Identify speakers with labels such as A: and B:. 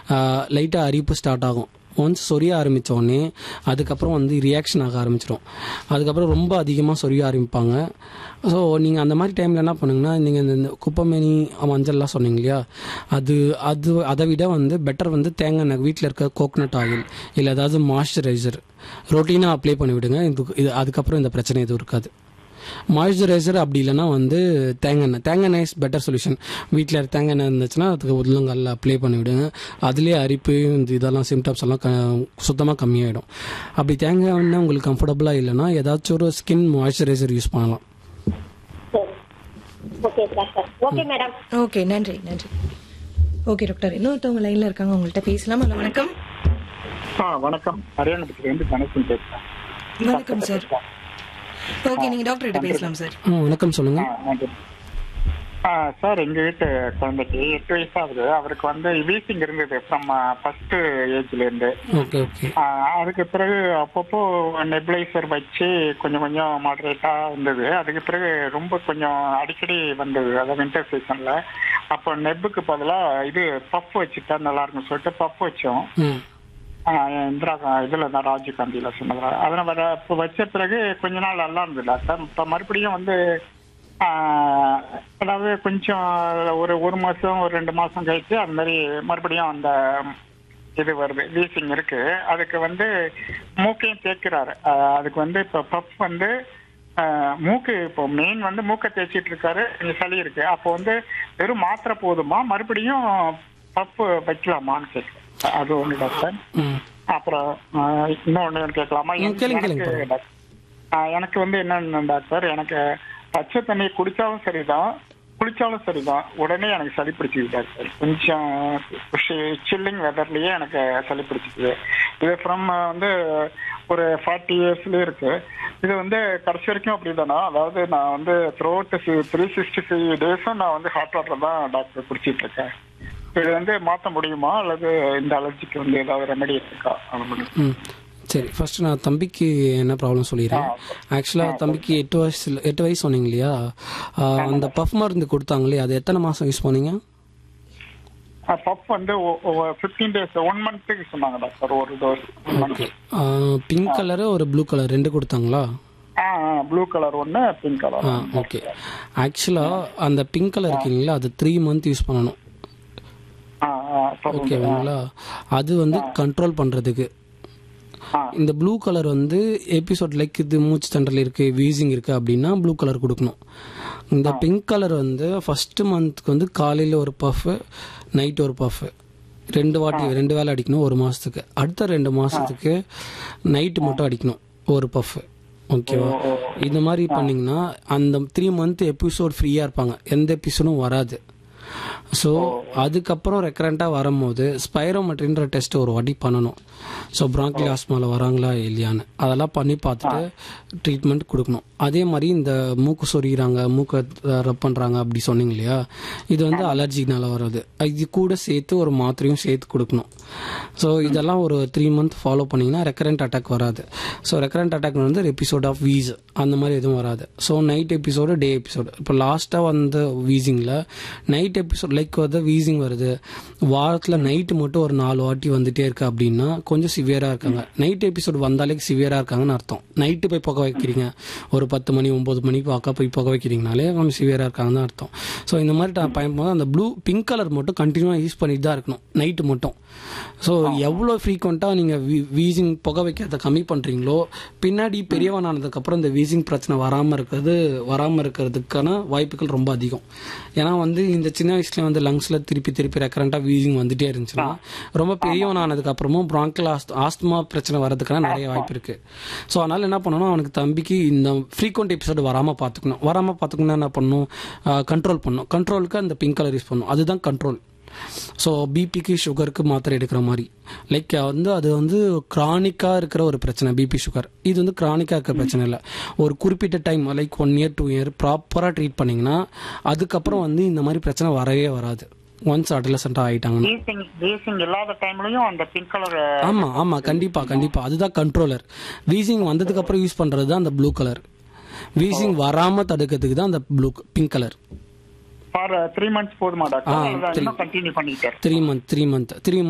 A: லைட்டாக அரிப்பு ஸ்டார்ட் ஆகும் ஒன்ஸ் சொரிய ஆரம்பித்த உடனே அதுக்கப்புறம் வந்து ரியாக்ஷன் ஆக ஆரம்பிச்சிடும் அதுக்கப்புறம் ரொம்ப அதிகமாக சொரிய ஆரம்பிப்பாங்க ஸோ நீங்கள் அந்த மாதிரி டைமில் என்ன பண்ணுங்கன்னா நீங்கள் இந்த இந்த குப்பைமேனி மஞ்சள்லாம் சொன்னீங்க இல்லையா அது அது அதை விட வந்து பெட்டர் வந்து தேங்காய் எண்ணெய் வீட்டில் இருக்க கோகனட் ஆயில் இல்லை ஏதாவது மாய்ஸ்சரைசர் ரொட்டீனாக அப்ளை பண்ணி விடுங்க இது இது அதுக்கப்புறம் இந்த பிரச்சனை எதுவும் இருக்காது மாய்ஸ்சரைசர் அப்படி இல்லைன்னா வந்து தேங்காய் எண்ணெய் தேங்காய் எண்ணெய் இஸ் பெட்டர் சொல்யூஷன் வீட்டில் தேங்காய் எண்ணெய் இருந்துச்சுன்னா அதுக்கு உள்ளங்காலில் அப்ளை பண்ணி விடுங்க அதுலேயே அரிப்பு இந்த இதெல்லாம் சிம்டம்ஸ் எல்லாம் க சுத்தமாக கம்மியாயிடும் அப்படி தேங்காய் எண்ணெய் உங்களுக்கு கம்ஃபர்டபுளாக இல்லைன்னா ஏதாச்சும் ஒரு ஸ்கின் மாய்ஸ்சரைசர் யூஸ் பண்ணலாம்
B: சரி okay doctor okay madam
C: okay நன்றி நன்றி ஓகே டாக்டர் இன்னொருத்தவங்க லைன்ல இருக்காங்க உங்கள்கிட்ட பேசலாம் ஹலோ வணக்கம்
D: ஆ வணக்கம் ஹரியானபுரத்துல இருந்து கணேசன் பேசுறேன்
C: வணக்கம் சார் ஓகே நீங்க டாக்டர் கிட்ட பேசலாம் சார்
A: ஆ வணக்கம்
D: ஆ,
A: சொல்லுங்கள்
D: நன்றி. ஆ, சார் எங்க வீட்டு குழந்தைக்கு எட்டு வயசு ஆகுது அவருக்கு வந்து வீசிங் இருந்தது ஃப்ரம் ஃபர்ஸ்ட் ஏஜ்ல இருந்து
A: ஓகே ஓகே
D: ஆ, அதுக்கு பிறகு அப்பப்போ நெபுலைசர் வச்சு கொஞ்சம் கொஞ்சம் மாடரேட்டா இருந்தது அதுக்கு பிறகு ரொம்ப கொஞ்சம் அடிக்கடி வந்தது அதாவது வின்டர் சீசன்ல அப்போ நெப்புக்கு பதிலா இது பஃப் வச்சுட்டா நல்லா இருக்கும் சொல்லிட்டு பஃப் வச்சோம்
A: ம்
D: ஆ, இந்திரா கா- இதுல தான் ராஜீவ் காந்தியில சொன்னதா அதனால வர இப்போ வச்ச பிறகு கொஞ்ச நாள் நல்லா இருந்தது டாக்டர் இப்போ மறுபடியும் வந்து ஆ, அதாவது கொஞ்சம் ஒரு ஒரு மாசம் ஒரு ரெண்டு மாசம் கழிச்சு அந்த மாதிரி மறுபடியும் அந்த இது வருது வீசிங் இருக்கு அதுக்கு வந்து மூக்கையும் தேய்க்கிறாரு ஆ, அதுக்கு வந்து இப்போ பஃப் வந்து ஆ, மூக்கு இப்போ மெயின் வந்து மூக்கை தேய்ச்சிட்டு இருக்காரு கொஞ்சம் சளி இருக்கு அப்போ வந்து வெறும் மாத்திரை போதுமா மறுபடியும் பஃப் வைக்கலாமான்னு கேட்குறேன் அது ஒண்ணு டாக்டர்
A: ம்
D: அப்புறம் ஆஹ், இன்னொன்னு கேட்கலாமா
A: ம், கேளுங்க,
D: எனக்கு
A: கேளுங்க.
D: டாக்டர், ஆஹ், எனக்கு வந்து என்னன்னு டாக்டர் எனக்கு பச்சை தண்ணி குடிச்சாலும் சரிதான் குளிச்சாலும் சரிதான் உடனே எனக்கு சளி பிடிச்சிது டாக்டர் கொஞ்சம் சில்லிங் வெதர்லயே எனக்கு சளி பிடிச்சிக்குது இது ஃப்ரம் வந்து ஒரு ஃபார்ட்டி இயர்ஸ்ல இருக்கு இது வந்து கடைசி வரைக்கும் அப்படிதானா அதாவது நான் வந்து throughout three sixty five டேஸும் நான் வந்து ஹாட் வாட்டர் தான் டாக்டர் குடிச்சிட்டு இருக்கேன் இது வந்து மாத்த முடியுமா அல்லது இந்த அலர்ஜிக்கு வந்து ஏதாவது ரெமெடி இருக்கா அது மட்டும்
A: ம் சரி ஃபர்ஸ்ட் நான் தம்பிக்கு என்ன ப்ராப்ளம் சொல்லிடுறேன் ஆக்சுவலாக தம்பிக்கு எட்டு வயசு எட்டு வயசு சொன்னீங்க இல்லையா ஆ, அந்த பஃப் மருந்து கொடுத்தாங்களே அது எத்தனை மாதம் யூஸ் பண்ணீங்க
D: பப் வந்து ஃபிஃப்டீன் டேஸ் ஒன் மந்த்துக்கு சொன்னாங்க டாக்டர் ஒரு டோஸ்
A: ஓகே பிங்க் கலரு ஒரு ப்ளூ கலர் ரெண்டு கொடுத்தாங்களா
D: ப்ளூ கலர் ஒன்னு பிங்க் கலர்
A: ஆ ஓகே ஆக்சுவலாக அந்த பிங்க் கலர் இருக்கீங்களா அது த்ரீ மந்த் யூஸ் பண்ணணும் ஓகேங்களா அது வந்து கண்ட்ரோல் பண்ணுறதுக்கு இந்த ப்ளூ கலர் வந்து எபிசோட் லைக் இது மூச்சு தண்டல் இருக்கு வீசிங் இருக்கு அப்படின்னா ப்ளூ கலர் கொடுக்கணும் இந்த பிங்க் கலர் வந்து ஃபர்ஸ்ட் மந்த்க்கு வந்து காலையில் ஒரு பஃப் நைட் ஒரு பஃப் ரெண்டு வாட்டி ரெண்டு வேளை அடிக்கணும் ஒரு மாசத்துக்கு அடுத்த ரெண்டு மாசத்துக்கு நைட்டு மட்டும் அடிக்கணும் ஒரு பஃப் ஓகேவா இந்த மாதிரி பண்ணீங்கன்னா அந்த த்ரீ மந்த் எபிசோட் ஃப்ரீயாக இருப்பாங்க எந்த எபிசோடும் வராது ஸோ அதுக்கப்புறம் ரெக்கரண்ட்டாக வரும்போது ஸ்பைரோமெட்ரின்ற டெஸ்ட் ஒரு வாட்டி பண்ணணும் ஸோ பிராங்கில் ஆஸ்மாவில் வராங்களா இல்லையான்னு அதெல்லாம் பண்ணி பார்த்துட்டு ட்ரீட்மெண்ட் கொடுக்கணும் அதே மாதிரி இந்த மூக்கு சொரிகிறாங்க மூக்கை ரப் பண்ணுறாங்க அப்படி சொன்னீங்க இல்லையா இது வந்து அலர்ஜினால வர்றது இது கூட சேர்த்து ஒரு மாத்திரையும் சேர்த்து கொடுக்கணும் ஸோ இதெல்லாம் ஒரு த்ரீ மந்த் ஃபாலோ பண்ணிங்கன்னா ரெக்கரண்ட் அட்டாக் வராது ஸோ ரெக்கரண்ட் அட்டாக் வந்து எபிசோட் ஆஃப் வீஸ் அந்த மாதிரி எதுவும் வராது so night episode day episode இப்போ லாஸ்ட்டாக வந்த வீசிங்கில் நைட் எபிசோட் லைக் வந்து வீசிங் வருது வாரத்தில் நைட்டு மட்டும் ஒரு நாலு வாட்டி வந்துட்டே இருக்கு அப்படின்னா கொஞ்சம் சிவியராக இருக்காங்க நைட் எபிசோடு வந்தாலே சிவியராக இருக்காங்கன்னு அர்த்தம் நைட்டு போய் புகை வைக்கிறீங்க ஒரு பத்து மணி ஒம்பது மணி பார்க்க போய் புகை வைக்கிறீங்கனாலே கொஞ்சம் சிவியராக இருக்காங்கன்னு அர்த்தம் ஸோ இந்த மாதிரி ட- பயன்போது அந்த ப்ளூ பிங்க் கலர் மட்டும் கண்டினியூவாக யூஸ் பண்ணிட்டு தான் இருக்கணும் நைட்டு மட்டும் ஸோ எவ்வளோ ஃப்ரீக்வெண்ட்டாக நீங்கள் வீசிங் புகை வைக்கிறத கம்மி பண்ணுறீங்களோ பின்னாடி பெரியவன் ஆனதுக்கப்புறம் இந்த வீசிங் பிரச்சனை வராமல் இருக்கிறது வராமல் இருக்கிறதுக்கான வாய்ப்புகள் ரொம்ப அதிகம் ஏன்னா வந்து இந்த சின்ன வயசுல வந்து லங்ஸில் திருப்பி திருப்பி ரெக்கரண்ட்டாக வீசிங் வந்துட்டே இருந்துச்சுன்னா ரொம்ப பெரியவன் ஆனதுக்கு அப்புறமும் ப்ராங்கில் ஆஸ்துமா பிரச்சனை வர்றதுக்கான நிறைய வாய்ப்பு இருக்கு ஸோ அதனால என்ன பண்ணணும் அவனுக்கு தம்பிக்கு இந்த ஃப்ரீக்வெண்ட் எபிசோடு வராமல் பார்த்துக்கணும் வராமல் பார்த்துக்கணும் என்ன பண்ணணும் கண்ட்ரோல் பண்ணணும் கண்ட்ரோலுக்கு அந்த பிங்க் கலர் யூஸ் பண்ணணும் அதுதான் கண்ட்ரோல் ஸோ பிபிக்கு சுகருக்கு மாத்திரை எடுக்கிற மாதிரி லைக் வந்து அது வந்து கிரானிக்காக இருக்கிற ஒரு பிரச்சனை பிபி சுகர் இது வந்து கிரானிக்காக இருக்கிற பிரச்சனை இல்லை ஒரு குறிப்பிட்ட time like one year two year ப்ராப்பராக ட்ரீட் பண்ணிங்கன்னா அதுக்கப்புறம் வந்து இந்த மாதிரி பிரச்சனை வரவே வராது ஒன்ஸ் அடலசென்ட்டாக ஆகிட்டாங்கன்னா
D: வீசிங் வீசிங் இல்லாத டைம்லயும் அந்த பிங்க் கலர்
A: ஆமா ஆமா கண்டிப்பா கண்டிப்பா அதுதான் கண்ட்ரோலர் வீசிங் வந்ததுக்கு அப்புறம் யூஸ் பண்றது தான் அந்த ப்ளூ கலர் வீசிங் வராம தடுக்கிறதுக்கு தான் அந்த blue pink colour
D: for three months போதுமா
A: ஆ,
D: டாக்டர்
A: three.
D: இன்னும் கண்டினியூ பண்ணிட்டு
A: three month three month three